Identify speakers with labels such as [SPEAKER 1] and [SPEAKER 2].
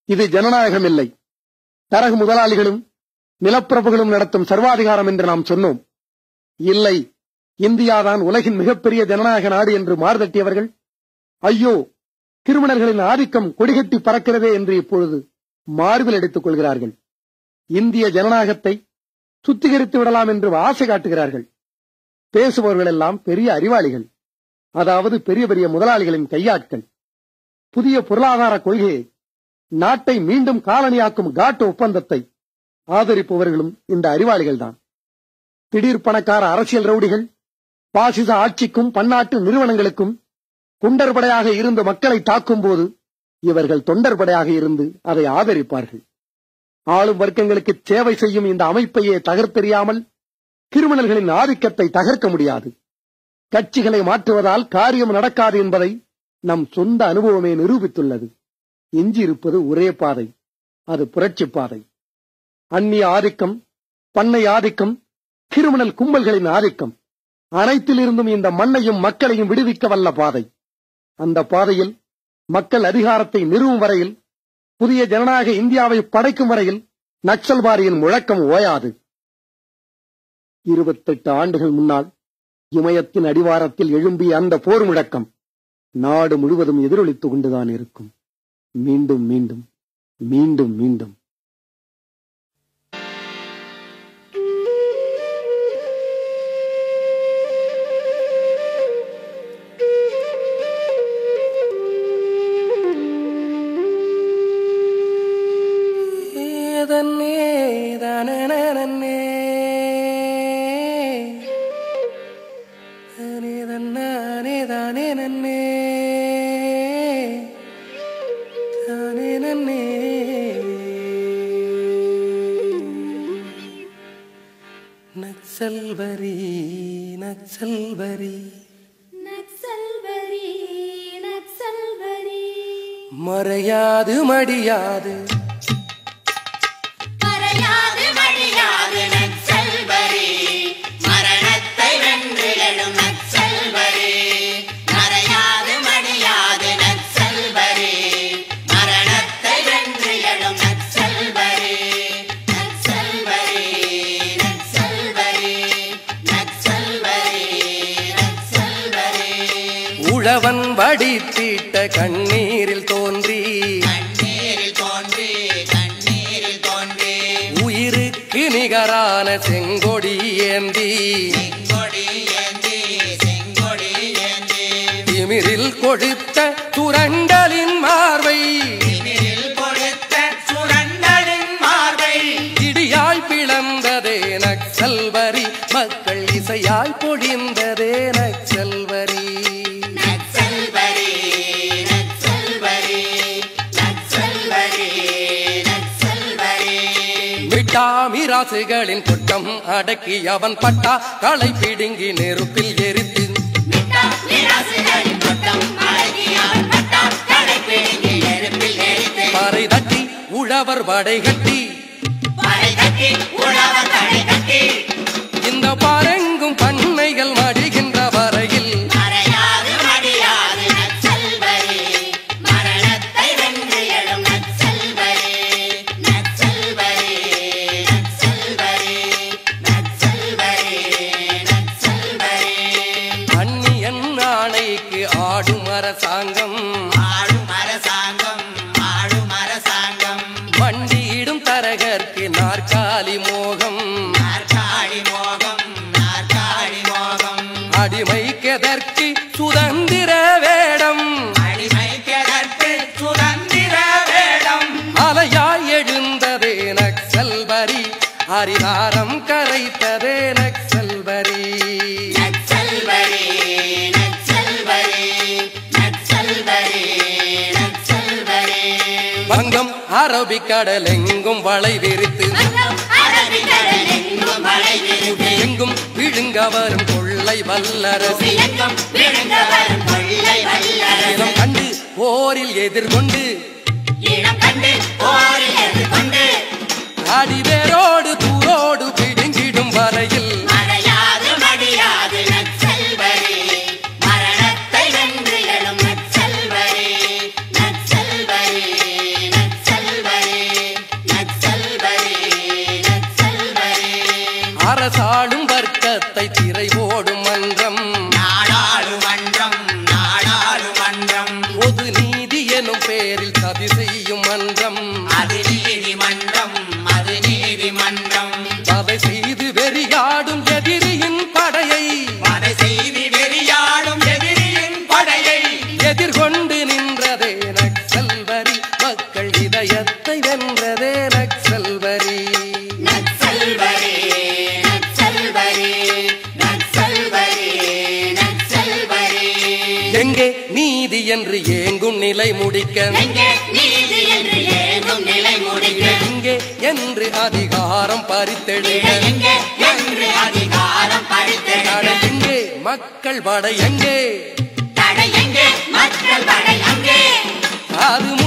[SPEAKER 1] இது ஜனநாயகம் இல்லை தரகு முதலாளிகளும் நிலப்பிரபுகளும் நடத்தும் சர்வாதிகாரம் என்று நாம் சொன்னோம் இல்லை இந்தியாதான் உலகின் மிகப்பெரிய ஜனநாயக நாடு என்று மார்தட்டியவர்கள் ஐயோ கிரிமினல்களின் ஆதிக்கம் கொடிகட்டி பறக்கிறதே என்று இப்பொழுது மார்பில் எடுத்துக் கொள்கிறார்கள் இந்திய ஜனநாயகத்தை சுத்திகரித்து விடலாம் என்று ஆசை காட்டுகிறார்கள் பேசுபவர்கள் எல்லாம் பெரிய அறிவாளிகள் அதாவது பெரிய பெரிய முதலாளிகளின் கையாட்கள் புதிய பொருளாதார கொள்கையை நாட்டை மீண்டும் காலனியாக்கும் காட்டு ஒப்பந்தத்தை ஆதரிப்பவர்களும் இந்த அறிவாளிகள்தான் திடீர் பணக்கார அரசியல் ரவுடிகள் பாசிச ஆட்சிக்கும் பன்னாட்டு நிறுவனங்களுக்கும் குண்டர்படையாக இருந்து மக்களை தாக்கும் போது இவர்கள் தொண்டர்படையாக இருந்து அதை ஆதரிப்பார்கள் ஆளும் வர்க்கங்களுக்கு சேவை செய்யும் இந்த அமைப்பையே தகர்த்தெறியாமல் கிரிமினல்களின் ஆதிக்கத்தை தகர்க்க முடியாது கட்சிகளை மாற்றுவதால் காரியம் நடக்காது என்பதை நம் சொந்த அனுபவமே நிரூபித்துள்ளது எஞ்சி இருப்பது ஒரே பாதை அது புரட்சி பாதை அந்நிய ஆதிக்கம் பண்ணை ஆதிக்கம் கிரிமினல் கும்பல்களின் ஆதிக்கம் அனைத்திலிருந்தும் இந்த மண்ணையும் மக்களையும் விடுவிக்க வல்ல பாதை அந்த பாதையில் மக்கள் அதிகாரத்தை நிறுவும் வரையில் புதிய ஜனநாயக இந்தியாவை படைக்கும் வரையில் நக்சல்பாரியின் முழக்கம் ஓயாது இருபத்தெட்டு ஆண்டுகள் முன்னால் இமயத்தின் அடிவாரத்தில் எழும்பிய அந்த போர் முழக்கம் நாடு முழுவதும் எதிரொலித்துக் கொண்டுதான் இருக்கும் மீண்டும் மீண்டும் மீண்டும் மீண்டும்
[SPEAKER 2] ஏதன்னே தானே தானே தன்னானே தானே நன்னே தானே நன்னே நக்சல்வரி நக்சல்வரி
[SPEAKER 3] நக்சல்வரி நக்சல்வரி
[SPEAKER 2] மறையாது மடியாது
[SPEAKER 3] மறையாது மடியாது நக்சல்வரி மரணத்தை வென்று எழும் நக்சல்வரி மறையாது மடியாது நக்சல்வரி மரணத்தை வென்று எழும் நக்சல்வரி நக்சல்வரி நக்சல்வரி நக்சல்வரி நக்சல்வரி
[SPEAKER 2] உழவன் வடித்திட்ட கண்ணீரில் தோன்றி
[SPEAKER 3] கண்ணீரில் தோன்றி கண்ணீரில் தோன்றி
[SPEAKER 2] உயிருக்கு நிகரான செங்கொடி ஏந்தி
[SPEAKER 3] செங்கொடி ஏந்தி செங்கொடி ஏந்தி
[SPEAKER 2] திமிரில் கொடுத்த துரண்டலின் மார்பை
[SPEAKER 3] திமிரில் கொடுத்த சுரண்டலின் மார்பை
[SPEAKER 2] இடியாய் பிளந்ததே நக்சல்வரி மக்கள் இசையாய் பொழிந்ததே நக்சல்வரி
[SPEAKER 3] நக்சல்வரி நக்சல்வரி நக்சல்வரி நக்சல்வரி
[SPEAKER 2] மிட்டாமிராசுகளின் குற்றம் அடக்கி அவன் பட்டா களை பிடுங்கி நெருப்பில் எரித்து
[SPEAKER 3] மிட்டா நிராசுகளின் கொட்டம் அழகியான் பட்டா கடை பிடிங்கி நெருப்பில் எரித்து
[SPEAKER 2] பறை தட்டி உழவர் வடை கட்டி
[SPEAKER 3] படை கட்டி உழவர் கடை கட்டி
[SPEAKER 2] இந்த பாரெங்கும் பண்ணைகள் மடிகின்ற வரையில்
[SPEAKER 3] மறையாது மடியாது நக்சல்வரி மரணத்தை வென்று எழும் நக்சல்வரி நக்சல்வரி நக்சல்வரி நக்சல்வரி நக்சல்வரி
[SPEAKER 2] அந்நியன் ஆணைக்கு ஆடும் அரசாங்கம்
[SPEAKER 3] ஆளும் அரசாங்கம் ஆளும் அரசாங்கம்
[SPEAKER 2] வண்டியிடும் தரகர்க்கு நாற்காலி மோகம்
[SPEAKER 3] நாற்காலி மோகம் நாற்காலி மோகம்
[SPEAKER 2] அடிமைக்கெதற்கு சுதந்திர வேடம்
[SPEAKER 3] அடிமைக்கதற்கு சுதந்திர வேடம்
[SPEAKER 2] அலையாய் எழுந்ததே நக்சல்வரி ஹரிதாரம் கரைத்ததே நக்சல்வரி
[SPEAKER 3] நக்சல்வரி நக்சல்வரி நக்சல்வரி நக்சல்வரி
[SPEAKER 2] வங்கம் அரபிக்கடல் எங்கும் வளை விரித்து
[SPEAKER 3] அரபிக்கடல் எங்கும் மழை விருது
[SPEAKER 2] எங்கும் விழுங்க வரும் கொள்ளை வல்லரசு
[SPEAKER 3] விளக்கம் விழுங்க வரும் கொள்ளை வல்லரசு
[SPEAKER 2] இனம் கண்டு போரில் எதிர்கொண்டு
[SPEAKER 3] இனம் கண்டு போரில் எதிர்கொண்டு
[SPEAKER 2] அடிவேரோடு தூரோடு பிடுங்கிடும் வரையில்
[SPEAKER 3] மறையாது மடியாது நக்சல்வரி மரணத்தை வென்று எழும் நக்சல்வரி நக்சல்வரி நக்சல்வரி
[SPEAKER 2] இதயத்தை திரை ஓடும் மன்றம்
[SPEAKER 3] நாடாளுமன்றம் நாடாளுமன்றம்
[SPEAKER 2] பொது நீதி எனும் பேரில் சதி செய்யும் மன்றம்
[SPEAKER 3] அது நீதிமன்றம் அது நீதிமன்றம்
[SPEAKER 2] அதை செய்து வெறியாடும் எதிரியின் படையை
[SPEAKER 3] அதை செய்தி வெறியாடும் எதிரியின் படையை
[SPEAKER 2] எதிர்கொண்டு நின்றதே நக்சல்வரி மக்கள் இதயத்தை வென்றதே நக்சல்வரி
[SPEAKER 3] நக்சல்வரே நக்சல்வரே நக்சல்வரே நக்சல்வரே
[SPEAKER 2] எங்கே நீதி என்று ஏங்கும் நிலை முடிக்க
[SPEAKER 3] எங்கே நீதி என்று ஏதும் நிலை முடிக்க
[SPEAKER 2] எங்கே என்று அதிகாரம் பறித்தெடுக்க
[SPEAKER 3] எங்கே என்று அதிகாரம் படித்தெடுக்க
[SPEAKER 2] தடை எங்கே மக்கள் படை எங்கே
[SPEAKER 3] தடை எங்கே மக்கள் படை அங்கே
[SPEAKER 2] அது